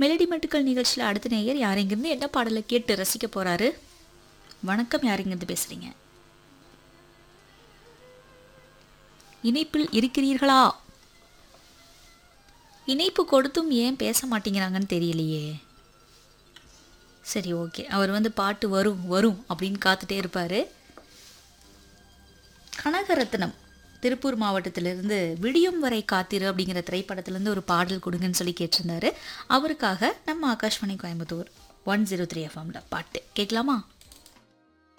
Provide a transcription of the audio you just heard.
melody மட்டுக்கள் நிகழ்ச்சியில் அடுத்த நேயர் யாரெங்கிருந்து என்ன பாடலை கேட்டு ரசிக்க போறாரு வணக்கம் யாரெங்கிருந்து பேசுறீங்க இணைப்பில் இருக்கிறீர்களா இணைப்பு கொடுத்தும் ஏன் பேச மாட்டேங்கிறாங்கன்னு தெரியலையே சரி ஓகே அவர் வந்து பாட்டு வரும் வரும் அப்படின்னு காத்துட்டே இருப்பார் கனகரத்னம் திருப்பூர் மாவட்டத்திலிருந்து விடியும் வரை காத்திரு அப்படிங்கிற திரைப்படத்திலேருந்து ஒரு பாடல் கொடுங்கன்னு சொல்லி கேட்டிருந்தாரு அவருக்காக நம்ம Akashvani Coimbatore one zero three எஃப்எம்ல பாட்டு கேட்கலாமா